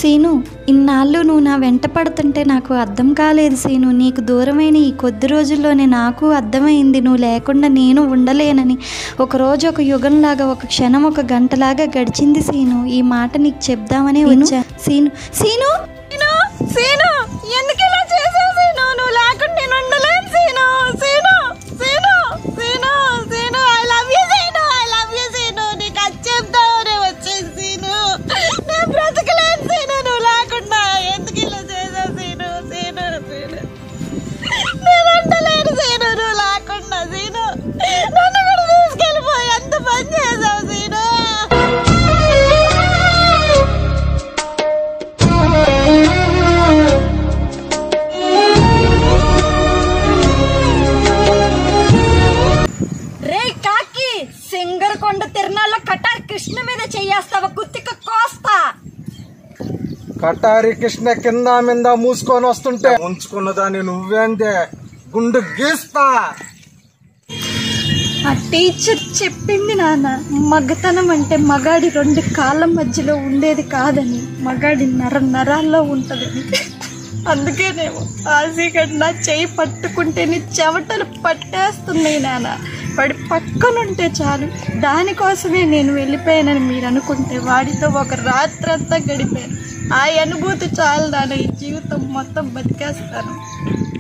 scene ఇన్నాళ్ళు నువ్వు నా వెంట పడుతుంటే నాకు అర్థం కాలేదు సీను నీకు దూరమైన ఈ కొద్ది రోజుల్లోనే నాకు అర్థమైంది నువ్వు లేకుండా నేను ఉండలేనని ఒక రోజు ఒక యుగంలాగా ఒక క్షణం ఒక గంటలాగా గడిచింది సీను ఈ మాట నీకు చెప్దామని వచ్చా సీను సీను సీను సీను ఎందుకు ఇలా చేసావు సీను నువ్వు లేకుండా నేను ఉండలేను Seenu Seenu Seenu Seenu Seenu I love you Seenu I love you Seenu నీకు అది చెప్తావనే వచ్చేసి సీను నేను బ్రతకలేను సీను నువ్వు లేకుండా ఎందుకు ఇలా చేసావు సీను సీను సీను నేను ఉండలేను సీను నువ్వు లేకుండా సీను నన్ను కూడా తీసుకెళ్ళిపోయి ఎంత పని చేసావు సీను రే కాకి సింగర్ కొండ తిరణాల్లో కటార్ కృష్ణ మీద చెయ్యేస్తావా గుత్తిక కోస్తా కటారి కృష్ణ కింద మీద మూసుకొని వస్తుంటే ఉంచుకున్న దాన్ని నువ్వేందే గుండు గీస్తా ఆ టీచర్ చెప్పింది నాన్న మగతనం అంటే మగాడి రెండు కాళ్ళ మధ్యలో ఉండేది కాదని మగాడి నర నరాల్లో ఉంటదని అందుకేనేమో ఆశీగడ్ నా చేయి పట్టుకుంటేనే చెమటలు పట్టేస్తున్నాయి నాన్న వాడి పక్కనుంటే చాలు దానికోసమే నేను వెళ్ళిపోయానని మీరు అనుకుంటే వాడితో ఒక రాత్రంతా గడిపాను ఆ అనుభూతి చాలు నాన్న ఈ జీవితం మొత్తం బతికేస్తాను